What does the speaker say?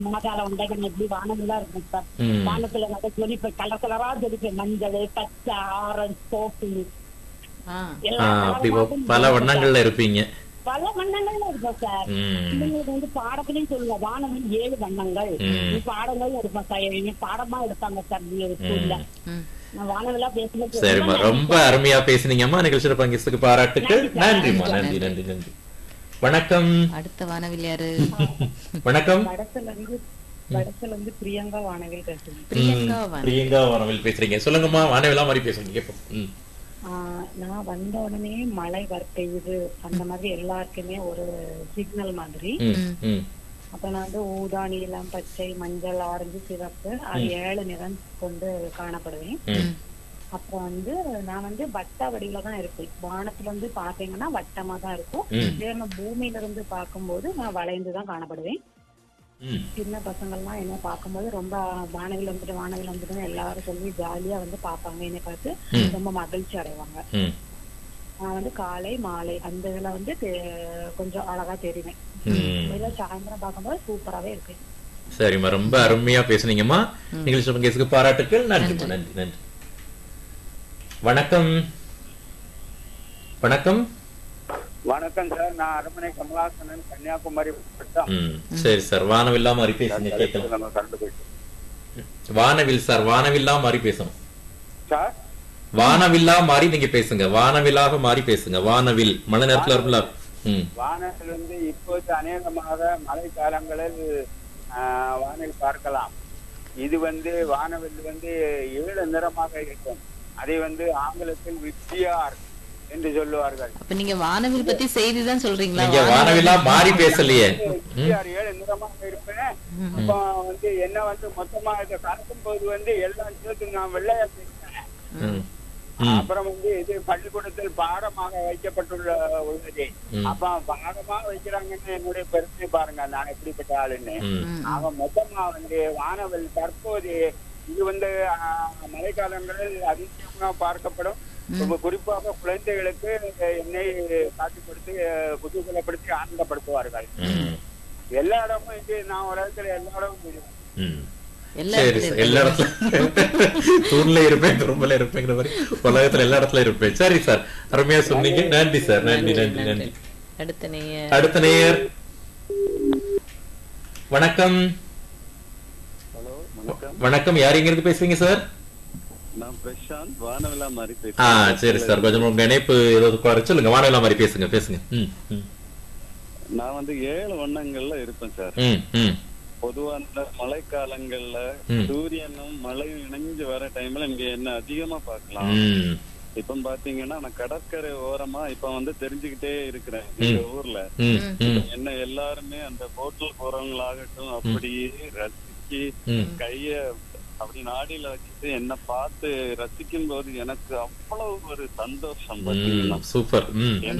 மழைக்காலம் வந்தாக்க எப்படி வானமெல்லாம் இருக்கும் சார் ம். வானத்துல நல்லா ஜொலிப்பேன் கலர் கலரா ஜொலிப்பேன் மஞ்சள் பச்சை ஆரஞ்சு சோப்பு ஆ எல்லா ஆ, அப்படி கலரும் பல வண்ணங்கள்ல இருப்பீங்க பல வண்ணங்கள்ல இருக்கும் சார் ம். பிள்ளைங்களுக்கு வந்து பாடத்திலையும் சொல்லுவோம் வானம் வந்து ஏழு வண்ணங்கள் ம். நீ பாடங்கள் எடுப்பேன் சார் இவங்க பாடமா எடுப்பாங்க சார் ஸ்கூல்ல ம். நான் வானமெல்லாம் பேசும்போது சரிம்மா ரொம்ப அருமையா பேசுனீங்கம்மா நிகழ்ச்சியில பங்கேற்றதுக்கு பாராட்டுக்கள் நன்றிம்மா நன்றி நன்றி நன்றி வணக்கம் அடுத்த வானவில் யாரு வணக்கம் வடத்துல இருந்து வடத்துல இருந்து பிரியங்கா வானவில் பேசுறேன் பிரியங்கா ம், வான பிரியங்கா வானவில் பேசுறீங்க சொல்லுங்கம்மா வானவிலா மாதிரி பேசுறீங்க கேட்போம் ம். ஆஹ் நான் வந்த உடனே மழை வர் பெய்யுது அந்த மாதிரி எல்லாருக்குமே ஒரு சிக்னல் மாதிரி ம், ம், அப்ப நான் வந்து ஊதா நீலம் பச்சை மஞ்சள் ஆரஞ்சு சிவப்பு அது ஏழு நிறம் கொண்டு காணப்படுவேன் ம், அப்புறம் வந்து நான் வந்து வட்ட வடிவில தான் இருப்பேன் வானத்துல இருந்து பாத்தீங்கன்னா வட்டமா தான் இருக்கும் ம். இதே நான் பூமியில இருந்து பார்க்கும்போது நான் வளைந்து தான் காணப்படுவேன் ம். சின்ன பசங்கள்லாம் என்ன பார்க்கும்போது ரொம்ப வானவில் வந்துட்டு வானவில் வந்துட்டு எல்லாரும் சொல்லி ஜாலியா வந்து பார்ப்பாங்க என்னை பார்த்து ரொம்ப மகிழ்ச்சி அடைவாங்க ம், நான் வந்து காலை மாலை அந்த இதுல வந்து தெ- கொஞ்சம் அழகா தெரிவேன் ம். இதெல்லாம் சாயந்தரம் பார்க்கும்போது சூப்பராவே இருக்கு சரிம்மா ரொம்ப அருமையா பேசுனீங்கம்மா நிகழ்ச்சி பங்கேற்றதுக்கு பாராட்டுக்கள் நன்றிம்மா நன்றி நன்றி வணக்கம் வணக்கம் வணக்கம் சார் நான் அரண்மனை கமலாசனன் கன்னியாகுமரி மாவட்டம் ம் சரி சார் வானவில்லா மாதிரி பேசுங்க கேட்கலாம் நம்ம கலந்து போயிட்டோம் வானவில் சார் வானவில்லா மாதிரி பேசணும் சார் வானவில்லா மாதிரி நீங்க பேசுங்க வானவிலாக மாறி பேசுங்க வானவில் மழை நேரத்துல இருக்கும்ல ம் வானத்தில் வந்து இப்போது அநேகமாக மழை காலங்களில் ஆஹ், வானில் பார்க்கலாம் இது வந்து வானவில் வந்து ஏழு நிறமாக இருக்கும் அதை வந்து ஆங்கிலத்தில் விப்டியார் என்று சொல்லுவார்கள் அப்ப நீங்க வானவில் பத்தி செய்தி தான் சொல்றீங்களா நீங்க வானவில்லா மாறி பேசலையே விப்டியார் ஏழு நிறமாக இருப்பேன் அப்போ வந்து என்ன வந்து மொத்தமா இதை கலக்கும் போது வந்து எல்லாம் சேர்த்து நான் வெள்ளையா இருப்பேன் ம் ம் அப்புறம் வந்து இது பள்ளிக்கூடத்தில் பாடமாக வைக்கப்பட்டுள்ள உள்ளது ம். அப்ப பாடமாக வைக்கிறாங்கன்னு என்னுடைய பெருமை பாருங்க நான் எப்படிப்பட்ட ஆளுன்னு ம் அவன் மொத்தமா வந்து வானவில் தற்போது இது வந்து ஆஹ், மழைக்காலங்களில் அதிகமாக பார்க்கப்படும் ரொம்ப குறிப்பாக குழந்தைகளுக்கு என்னை காட்டி கொடுத்து அஹ், குதூகலப்படுத்தி ஆனந்தப்படுத்துவார்கள் ம் எல்லா இடமும் இது நான் உலகத்துல எல்லா இடமும் போயிடுவேன். ம் எல்லா சரி இடத்துலயும் சார் எல்லா இடத்துல தூண்ல இருப்பேன் துரும்புல இருப்பேங்கிற மாதிரி உலகத்துல எல்லா இடத்துல இருப்பேன் சரி சார் அருமையா சொன்னீங்க நன்றி சார் நன்றி நன்றி நன்றி அடுத்த நீங்க அடுத்த நேயர் வணக்கம் ஹலோ வணக்கம் வணக்கம் யார் இங்க இருந்து பேசுறீங்க சார் நான் பிரசாந்த் வானவிலா மாதிரி ஆ பேசுறேன் சரி சார் கொஞ்சம் உங்க இணைப்பு ஏதாவது குறை சொல்லுங்க வானவிலா மாதிரி பேசுங்க பேசுங்க ம் ம் நான் வந்து ஏழு வண்ணங்கள்ல இருப்பேன் சார் ம் ம் பொதுவா இந்த மழைக்காலங்கள்ல ம். சூரியனும் மழையும் இணைஞ்சு வர டைம்ல இங்க என்ன அதிகமா பார்க்கலாம் ம் இப்ப பாத்தீங்கன்னா நான் கடற்கரை ஓரமா இப்ப வந்து தெரிஞ்சுக்கிட்டே இருக்கிறேன் எங்க ஊர்ல ம் ம் என்ன எல்லாருமே அந்த போட்ல போறவங்களாகட்டும் அப்படியே ரசிச்சு ம் கைய அப்படி நாடியில வச்சுட்டு என்ன பார்த்து ரசிக்கும் போது எனக்கு அவ்வளவு ஒரு சந்தோஷம் பாத்தீங்கன்னா ம் சூப்பர் ம்